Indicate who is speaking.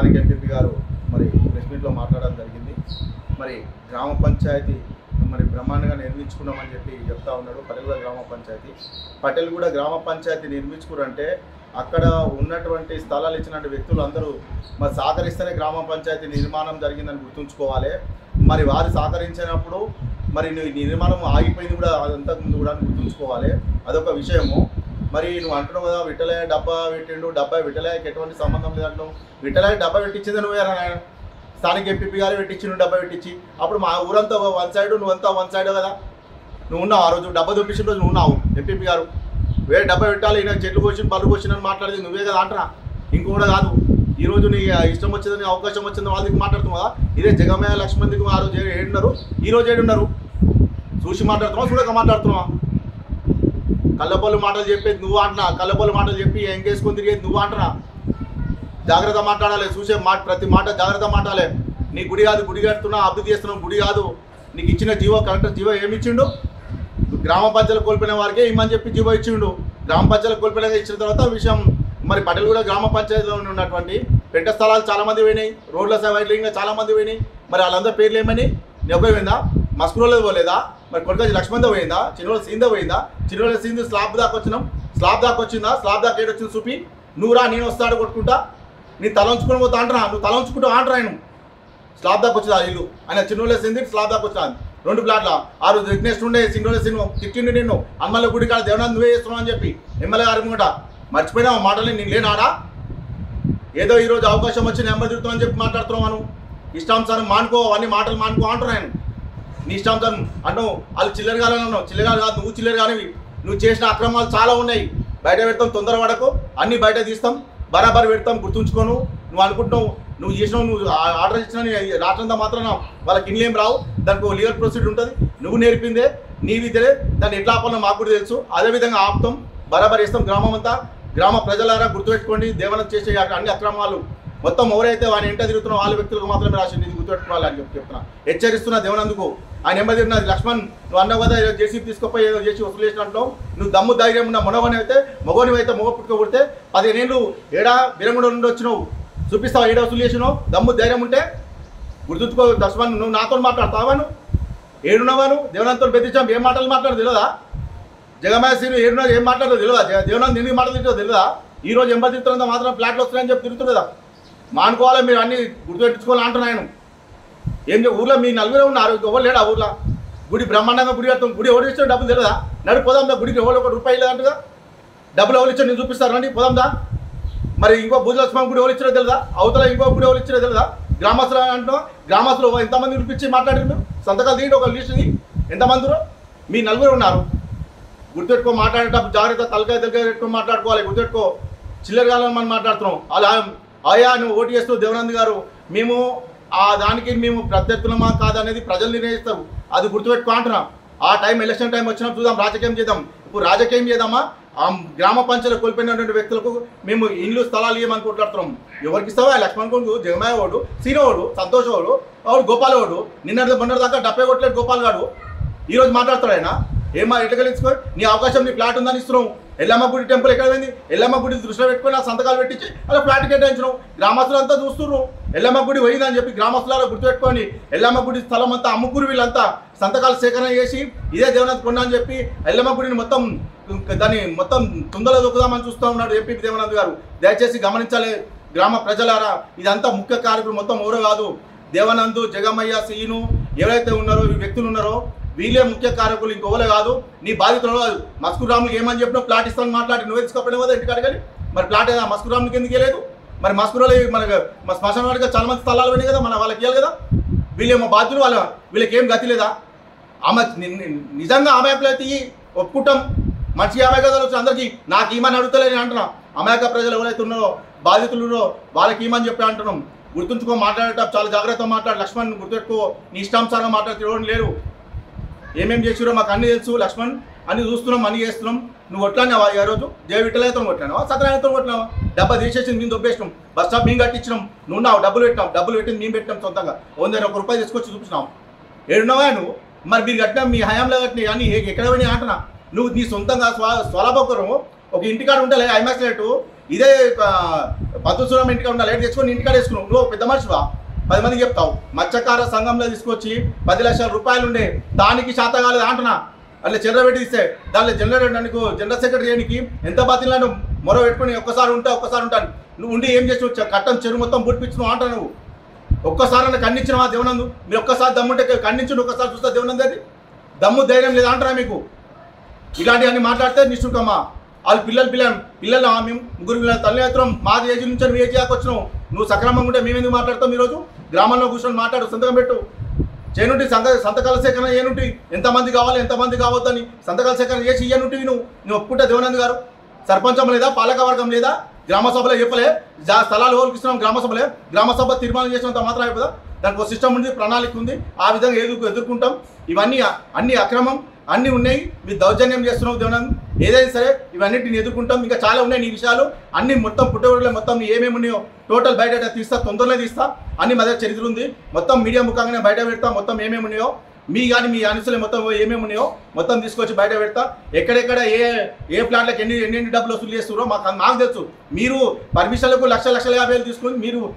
Speaker 1: స్థానిక ఎంపీ గారు మరి ప్రెస్ మీట్లో మాట్లాడడం జరిగింది మరి గ్రామ పంచాయతీ మరి బ్రహ్మాండంగా నిర్మించుకున్నామని చెప్పి చెప్తా ఉన్నాడు పటేల్గూడ గ్రామ పంచాయతీ పటేల్గూడ గ్రామ పంచాయతీ నిర్మించుకురంటే అక్కడ ఉన్నటువంటి స్థలాలు ఇచ్చినటువంటి వ్యక్తులు అందరూ మరి సహకరిస్తేనే గ్రామ పంచాయతీ నిర్మాణం జరిగిందని గుర్తుంచుకోవాలి మరి వారు సహకరించినప్పుడు మరి నీ నిర్మాణం ఆగిపోయింది కూడా అదంతా ముందు కూడా గుర్తుంచుకోవాలి అదొక విషయము మరి నువ్వు అంటున్నావు కదా విఠలయ్య డబ్బా పెట్టిండు డబ్బా విఠలయ్యకి ఎటువంటి సంబంధం లేదంటున్నావు విఠలయ్య డబ్బా పెట్టించింది నువ్వే నాయన స్థానిక ఎంపీ గారు పెట్టించిండు డబ్బా పెట్టించి అప్పుడు మా ఊరంతా వన్ సైడ్ నువ్వంతా వన్ సైడ్ కదా నువ్వు ఉన్నావు ఆ రోజు డబ్బా చూపించిన రోజు నువ్వు ఉన్నావు ఎంపీ గారు వేరే డబ్బా పెట్టాలి ఈయన చెట్లు కోసిన పళ్ళు కోసిన అని మాట్లాడేది నువ్వే కదా అంటున్నా ఇంకొకటి కాదు ఈ రోజు నీ ఇష్టం వచ్చిందని అవకాశం వచ్చిందని వాళ్ళకి మాట్లాడుతున్నావా ఇదే జగమయ్య లక్ష్మణ్ దిగు ఆ రోజు ఏ- ఏడున్నారు ఈ రోజు ఏడున్నారు చూసి మాట్లాడుతున్నావా చూడక మాట్లాడుతున్నావా కళ్ళపల్లి మాటలు చెప్పేది నువ్వు అంటున్నా కళ్ళపల్లి మాటలు చెప్పి ఎంకేసుకొని తిరిగేది నువ్వు అంటున్నా జాగ్రత్త మాట్లాడాలి చూసే మాట ప్రతి మాట జాగ్రత్త మాట్లాడాలి నీ గుడి కాదు గుడి కడుతున్నా అభివృద్ధి చేస్తున్నావు గుడి కాదు నీకు ఇచ్చిన జీవో కలెక్టర్ జీవో ఏమి ఇచ్చిండు గ్రామ పంచాయతీలు కోల్పోయిన వారికే ఇమ్మని చెప్పి జీవో ఇచ్చిండు గ్రామ పంచాయతీలు కోల్పోయిన ఇచ్చిన తర్వాత విషయం మరి పటేల్ కూడా గ్రామ పంచాయతీలో ఉన్నటువంటి పెంట స్థలాలు చాలా మంది పోయినాయి రోడ్ల సైడ్లు ఇంకా చాలా మంది పోయినాయి మరి వాళ్ళందరూ పేర్లు ఏమని పోయిందా మస్కురోలో పోలేదా మరి కొడుకాజీ లక్ష్మణ్ పోయిందా చిన్నోళ్ళ సీంద పోయిందా చిన్నోళ్ళ సీంద స్లాబ్ దాకా వచ్చినాం స్లాబ్ దాకా వచ్చిందా స్లాబ్ దాకా ఏడు వచ్చింది చూపి నువ్వురా నేను వస్తాడు కొట్టుకుంటా నీ తల ఉంచుకొని పోతా అంటున్నా నువ్వు తల ఉంచుకుంటూ అంటున్నా ఆయన స్లాబ్ దాకా వచ్చింది ఆ ఇల్లు ఆయన చిన్నోళ్ళ సింది స్లాబ్ దాకా వచ్చింది రెండు ప్లాట్ల ఆ రోజు విఘ్నేష్ ఉండే సింగోళ్ళ సినిమా తిట్టిండు నిన్ను అమ్మల గుడి కాడ దేవనాథ్ నువ్వే చేస్తున్నావు అని చెప్పి ఎమ్మెల్యే గారి ముంగట మర్చిపోయినా ఆ మాటలు నేను లేనాడా ఏదో ఈ రోజు అవకాశం వచ్చి నెంబర్ తిరుగుతాం అని చెప్పి మాట్లాడుతున్నావు మనం ఇష్టాంశాన్ని మానుకో అవన్నీ మాటలు మానుకో అంటున్నాను నీ ఇష్టాంశం అంటావు వాళ్ళు చిల్లర కాలన్నావు చిల్లర కాదు నువ్వు చిల్లర కానివి నువ్వు చేసిన అక్రమాలు చాలా ఉన్నాయి బయట పెడతాం తొందర పడకు అన్ని బయట తీస్తాం బరాబర్ పెడతాం గుర్తుంచుకోను నువ్వు అనుకుంటున్నావు నువ్వు చేసినావు నువ్వు ఆ- ఆర్డర్ ఇచ్చినా నీ రాష్ట్రంతో మాత్రం వాళ్ళకి ఇన్లేం రావు దానికి ఒక లీగల్ ప్రొసీడర్ ఉంటుంది నువ్వు నేర్పిందే నీ విద్యలే దాన్ని ఎట్లా ఆపాలో మాకు కూడా తెలుసు అదేవిధంగా ఆపుతాం బరాబర్ ఇస్తాం గ్రామం అంతా గ్రామ ప్రజలారా గుర్తుపెట్టుకోండి దేవనం చేసే అన్ని అక్రమాలు మొత్తం ఎవరైతే వాని ఇంట తిరుగుతున్న వాళ్ళ వ్యక్తులకు మాత్రమే రాసింది ఇది గుర్తుపెట్టుకోవాలి అని చెప్పి చెప్తున్నా హెచ్చరిస్తున్నా దేవనందుకు ఆయన నెంబర్ తిరిగినది లక్ష్మణ్ నువ్వు అన్నావు కదా ఏదో జేసీ తీసుకుపోయి ఏదో చేసి వసూలు చేసినట్టు నువ్వు దమ్ము ధైర్యం ఉన్న మొనవని అయితే మగోని అయితే మొగ పుట్టుక పుడితే పదిహేనేళ్ళు ఏడా బిరంగుడ నుండి వచ్చినావు చూపిస్తావు ఏడా వసూలు చేసినావు దమ్ము ధైర్యం ఉంటే గుర్తుంచుకో దర్శమని నువ్వు నాతో మాట్లాడతావా నువ్వు ఏడున్నవా నువ్వు దేవనంతో బెదిరించాం ఏం మాటలు మాట్లాడు తెలియదా జగమాయ శ్రీను ఏడున్నా ఏం మాట్లాడో తెలియదా జగ- దేవనంత్ ఎందుకు మాట్లాడుతుందో తెలియదా ఈ రోజు ఎంబర్ తిరుగుతున్నా మాత్రం ఫ్లాట్లు వస్తున్నాయని చెప్పి తిరుగుతుండదా మానుకోవాలి మీరు అన్ని గుర్తుపెట్టుకోవాలి అంటున్నా ఆయన ఏం చెప్ప- ఊర్లో మీ నలుగురే ఉన్నారు ఎవరు లేడా ఊర్లో గుడి బ్రహ్మాండంగా గుడి కడతాం గుడి ఎవరు ఇచ్చాడు డబ్బులు తెలియదా నడు పోదాం దా గుడికి ఎవరు ఒక రూపాయి లేదంటగా డబ్బులు ఎవరు ఇచ్చారు నేను చూపిస్తారు రండి పోదాం దా మరి ఇంకో భూజలక్ష్మణ గుడి ఎవరు ఇచ్చారో తెలియదా అవతల ఇంకో గుడి ఎవరు ఇచ్చారో తెలియదా గ్రామస్తులు అంటున్నాం గ్రామస్తులు ఎంతమంది పిలిపించి మాట్లాడారు మీరు సంతకాలు తీయండి ఒక లిస్ట్ ఎంతమంది మీ నలుగురు ఉన్నారు గుర్తుపెట్టుకో మాట్లాడేటప్పుడు జాగ్రత్త తలకాయ తలకాయ పెట్టుకొని మాట్లాడుకోవాలి గుర్తుపెట్టుకో చిల్లర కాలం మనం మాట్లాడుతున్నాం అలా అయ్యా నువ్వు ఓటు చేస్తూ దేవనంద్ గారు మేము ఆ దానికి మేము ప్రత్యర్థులమా కాదనేది ప్రజలు నిర్ణయిస్తారు అది గుర్తుపెట్టుకో అంటున్నాం ఆ టైం ఎలక్షన్ టైం వచ్చినప్పుడు చూద్దాం రాజకీయం చేద్దాం ఇప్పుడు రాజకీయం చేద్దామా ఆ గ్రామ పంచాయతీ కోల్పోయినటువంటి వ్యక్తులకు మేము ఇల్లు స్థలాలు ఇవ్వమనుకుంటున్నాం ఎవరికి ఇస్తావా లక్ష్మణ్ కొడుకు జగమాయ వాడు సీనవాడు సంతోష్ వాడు వాడు గోపాల్ వాడు నిన్న మొన్నటి దాకా డబ్బే కొట్టలేడు గోపాల్ గాడు ఈ రోజు మాట్లాడతాడు ఆయన ఏమా ఎట్లా కలిసుకో నీ అవకాశం నీ ఫ్లాట్ ఉందని ఇస్తున్నావు ఎల్లమ్మ గుడి టెంపుల్ ఎక్కడ పోయింది ఎల్లమ్మ గుడి దృష్టిలో పెట్టుకొని ఆ సంతకాలు పెట్టించి అలా ఫ్లాట్ కేటాయించినావు గ్రామస్తులంతా చూస్తున్నారు ఎల్లమ్మ గుడి పోయిందని చెప్పి గ్రామస్తులారా గుర్తుపెట్టుకొని ఎల్లమ్మ గుడి స్థలం అంతా అమ్ముకురు వీళ్ళంతా సంతకాలు సేకరణ చేసి ఇదే దేవనాథ్ కొండ అని చెప్పి ఎల్లమ్మ గుడిని మొత్తం దాన్ని మొత్తం తుందలో దొక్కుదామని చూస్తూ ఉన్నాడు ఎంపీ దేవనాథ్ గారు దయచేసి గమనించాలి గ్రామ ప్రజలారా ఇదంతా ముఖ్య కార్యక్రమం మొత్తం ఎవరో కాదు దేవనందు జగమయ్య సీను ఎవరైతే ఉన్నారో ఈ వ్యక్తులు ఉన్నారో వీళ్ళే ముఖ్య కారకులు ఇంకోవలే కాదు నీ బాధితులు కాదు మస్కు రాములకి ఏమని చెప్పినా ప్లాట్ ఇస్తాను మాట్లాడి నువ్వు తీసుకోపోయినావు కదా ఇంటికి అడగాలి మరి ప్లాట్ ఏదా మస్కు రాములకి ఎందుకు ఇవ్వలేదు మరి మస్కురాలు మన మన శ్మశాన వాడిగా చాలా మంది స్థలాలు పోయినాయి కదా మన వాళ్ళకి ఇవ్వాలి కదా వీళ్ళేమో బాధ్యులు వాళ్ళ వీళ్ళకి ఏం గతి లేదా ఆమె ని- ని- నిజంగా అమాయకులు అయితే ఇయ్యి, ఒప్పుకుంటాం మంచి అమాయకతలు వచ్చి అందరికీ నాకు ఈమని అడుగుతలేని అంటున్నా అమాయక ప్రజలు ఎవరైతే ఉన్నారో బాధితులు ఉన్నారో వాళ్ళకి ఈమని చెప్పి అంటున్నాం గుర్తుంచుకో మాట్లాడేటప్పుడు చాలా జాగ్రత్తగా మాట్లాడు లక్ష్మణ్ గుర్తుపెట్టుకో నీ ఇష్టానుసారంగా మాట్లాడితే ఎవరు లేరు ఏమేం చేసిరో మాకు అన్ని తెలుసు లక్ష్మణ్ అన్ని చూస్తున్నాం అన్ని చేస్తున్నాం నువ్వు కొట్లాడినావా ఈ రోజు జయ విఠలతో కొట్లాడినావా సత్యనారాయణతో కొట్టినావా డబ్బా తీసేసి మేము దొబ్బేసినాం బస్ స్టాప్ మేము కట్టించినాం నువ్వు నావు డబ్బులు పెట్టినాం డబ్బులు పెట్టింది మేము పెట్టినాం సొంతంగా వంద ఒక రూపాయలు తీసుకొచ్చి చూపించినాం ఏడున్నావా నువ్వు మరి మీరు కట్టినా మీ హయాంలో కట్టినా కానీ ఎక్కడ పోయినా అంటున్నా నువ్వు నీ సొంతంగా స్వ స్వలాభకరం ఒక ఇంటికాడ ఉంటే ఐమాక్స్ రేటు ఇదే పద్ధతులం ఇంటికి ఉన్న లైట్ తెచ్చుకొని ఇంటికాడ వేసుకున్నావు నువ్వు పెద్ద మనిషివా పది మందికి చెప్తావు మత్స్యకార సంఘంలో తీసుకొచ్చి పది లక్షల రూపాయలు ఉండే దానికి శాత కాలేదు అంటున్నా అట్లా చిల్లర పెట్టి ఇస్తే దాంట్లో జనరల్ నీకు జనరల్ సెక్రటరీ చేయడానికి ఎంత బాధ్యతలను మొర పెట్టుకుని ఒక్కసారి ఉంటా ఒక్కసారి ఉంటాను నువ్వు ఉండి ఏం చేసి వచ్చావు కట్టం చెరువు మొత్తం బుడిపించినావు అంట నువ్వు ఒక్కసారి అన్న ఖండించినవా దేవనందు మీరు ఒక్కసారి దమ్ముంటే ఖండించండి ఒక్కసారి చూస్తా దేవనంది అది దమ్ము ధైర్యం లేదా అంటారా మీకు ఇలాంటివన్నీ మాట్లాడితే నిష్ఠుకమ్మా వాళ్ళు పిల్లలు పిల్లలు పిల్లలు ఆ మేము ముగ్గురు పిల్లల తల్లిదండ్రులం మా ఏజ్ నుంచి మీ ఏజ్ దాకా వచ్చినావు నువ్వు సక్రమంగా ఉంటే మేము ఎందుకు మాట్లాడతాం ఈరోజు గ్రామంలో కూర్చొని మాట్లాడు సంతకం పెట్టు చేయనుంటి సంత సంతకాల సేకరణ ఏనుంటి ఎంతమంది కావాలి ఎంతమంది కావద్దని సంతకాల సేకరణ చేసి ఇయ్యనుంటి నువ్వు నువ్వు ఒప్పుకుంటే దేవనంద్ గారు సర్పంచం లేదా పాలక వర్గం లేదా గ్రామ సభలో చెప్పలే జా స్థలాలు ఎవరికి ఇస్తున్నాం గ్రామ సభలే గ్రామ సభ తీర్మానం చేసినంత మాత్రం అయిపోదా దానికి ఒక సిస్టమ్ ఉంది ప్రణాళిక ఉంది ఆ విధంగా ఎదుర్కొ ఎదుర్కొంటాం ఇవన్నీ అన్ని అక్రమం అన్ని ఉన్నాయి మీరు దౌర్జన్యం చేస్తున్నావు దేవనంద్ ఏదైనా సరే ఇవన్నిటిని ఎదుర్కొంటాం ఇంకా చాలా ఉన్నాయి నీ విషయాలు అన్ని మొత్తం పుట్టగొడలో మొత్తం నీ ఏమేమి ఉన్నాయో టోటల్ బయట తీస్తా తొందరలో తీస్తా అన్ని మా దగ్గర చరిత్ర ఉంది మొత్తం మీడియా ముఖంగానే బయట పెడతా మొత్తం ఏమేమి ఉన్నాయో మీ కానీ మీ అనుసలు మొత్తం ఏమేమి ఉన్నాయో మొత్తం తీసుకొచ్చి బయట పెడతా ఎక్కడెక్కడ ఏ ఏ ప్లాట్లకు ఎన్ని ఎన్ని ఎన్ని డబ్బులు వసూలు చేస్తున్నారో మాకు మాకు తెలుసు మీరు పర్మిషన్లకు లక్ష లక్షల యాభై వేలు తీసుకొని మీరు